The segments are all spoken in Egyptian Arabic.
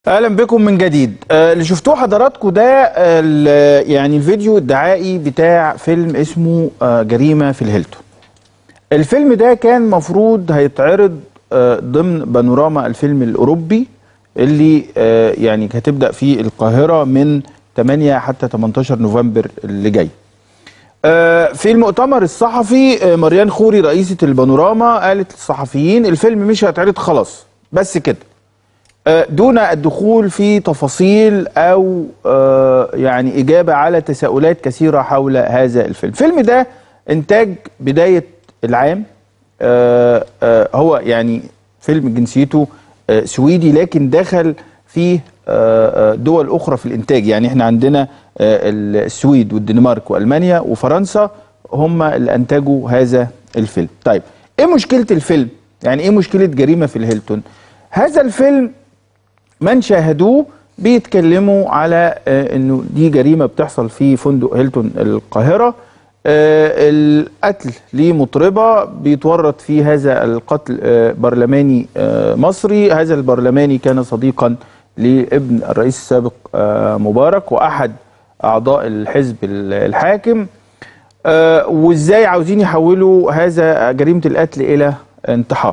اهلا بكم من جديد آه، اللي شفتوه حضراتكم ده آه، ال- يعني الفيديو الدعائي بتاع فيلم اسمه آه، جريمه في الهيلتون الفيلم ده كان مفروض هيتعرض آه، ضمن بانوراما الفيلم الاوروبي اللي آه، يعني هتبدا في القاهره من 8 حتى 18 نوفمبر اللي جاي آه، في المؤتمر الصحفي آه، مريان خوري رئيسة البانوراما قالت للصحفيين الفيلم مش هيتعرض خلاص بس كده آه، دون الدخول في تفاصيل او آه، يعني اجابه على تساؤلات كثيره حول هذا الفيلم. الفيلم ده انتاج بدايه العام آه، آه، هو يعني فيلم جنسيته آه، سويدي لكن دخل فيه آه، آه، دول اخرى في الانتاج يعني احنا عندنا آه، السويد والدنمارك والمانيا وفرنسا هم اللي انتجوا هذا الفيلم. طيب ايه مشكله الفيلم؟ يعني ايه مشكله جريمه في الهيلتون؟ هذا الفيلم من شاهدوه بيتكلموا على آه، انه دي جريمه بتحصل في فندق هيلتون القاهره آه، القتل لمطربه بيتورط في هذا القتل آه، برلماني آه، مصري هذا البرلماني كان صديقا لابن الرئيس السابق آه، مبارك واحد اعضاء الحزب الحاكم آه، وازاي عاوزين يحولوا هذا جريمه القتل الى انتحار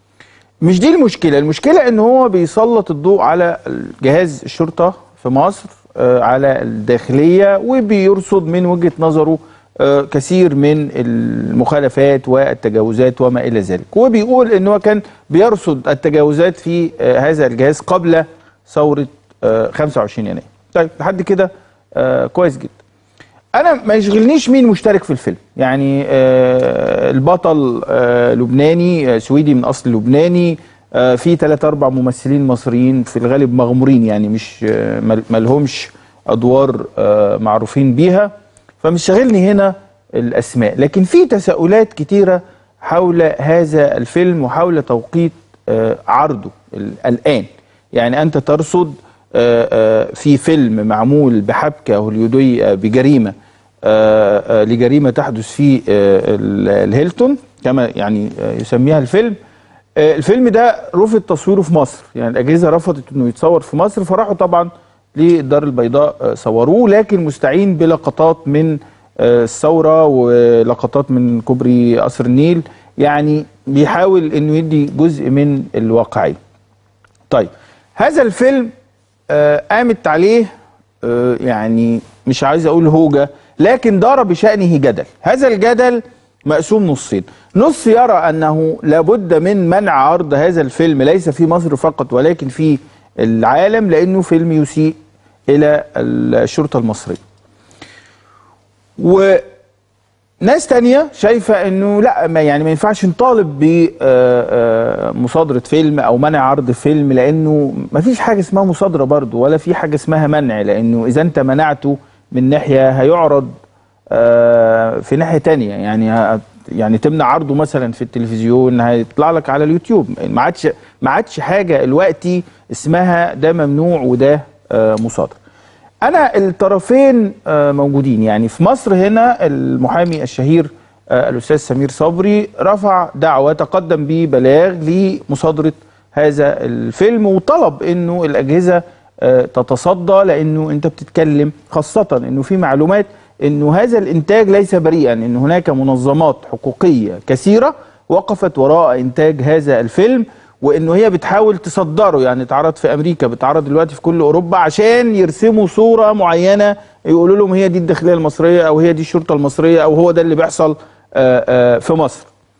مش دي المشكله المشكله ان هو بيسلط الضوء على جهاز الشرطه في مصر آه، على الداخليه وبيرصد من وجهه نظره آه، كثير من المخالفات والتجاوزات وما الى ذلك وبيقول ان هو كان بيرصد التجاوزات في آه، هذا الجهاز قبل ثوره آه، 25 يناير طيب لحد كده آه، كويس جدا انا ما يشغلنيش مين مشترك في الفيلم يعني آه البطل آه لبناني آه سويدي من اصل لبناني آه في ثلاثة اربع ممثلين مصريين في الغالب مغمورين يعني مش آه مل- ملهمش ادوار آه معروفين بيها فمش شاغلني هنا الاسماء لكن في تساؤلات كتيرة حول هذا الفيلم وحول توقيت آه عرضه ال- الان يعني انت ترصد آه، آه، في فيلم معمول بحبكة هوليودية بجريمة آه، آه، لجريمة تحدث في آه، ال- الهيلتون كما يعني آه، يسميها الفيلم آه، الفيلم ده رفض تصويره في مصر يعني الأجهزة رفضت أنه يتصور في مصر فراحوا طبعا للدار البيضاء آه، صوروه لكن مستعين بلقطات من آه، الثورة ولقطات من كوبري قصر النيل يعني بيحاول أنه يدي جزء من الواقعية طيب هذا الفيلم آه، قامت عليه آه، يعني مش عايز اقول هوجه لكن دار بشأنه جدل هذا الجدل مقسوم نصين نص يرى انه لابد من منع عرض هذا الفيلم ليس في مصر فقط ولكن في العالم لانه فيلم يسيء الى الشرطه المصريه وناس تانية شايفة انه لا ما يعني ما ينفعش نطالب بمصادرة فيلم او منع عرض فيلم لانه ما فيش حاجة اسمها مصادرة برضو ولا في حاجة اسمها منع لانه اذا انت منعته من ناحية هيعرض آه، في ناحية تانية يعني ه- يعني تمنع عرضه مثلا في التلفزيون هيطلع لك على اليوتيوب ما عادش ما عادش حاجة دلوقتي اسمها ده ممنوع وده آه، مصادر انا الطرفين آه، موجودين يعني في مصر هنا المحامي الشهير آه، الاستاذ سمير صبري رفع دعوه تقدم ببلاغ لمصادره هذا الفيلم وطلب انه الاجهزه آه، تتصدى لانه انت بتتكلم خاصه انه في معلومات انه هذا الانتاج ليس بريئا ان هناك منظمات حقوقيه كثيره وقفت وراء انتاج هذا الفيلم وانه هي بتحاول تصدره يعني اتعرض في امريكا بيتعرض دلوقتي في كل اوروبا عشان يرسموا صوره معينه يقولوا لهم هي دي الداخليه المصريه او هي دي الشرطه المصريه او هو ده اللي بيحصل آه، آه، في مصر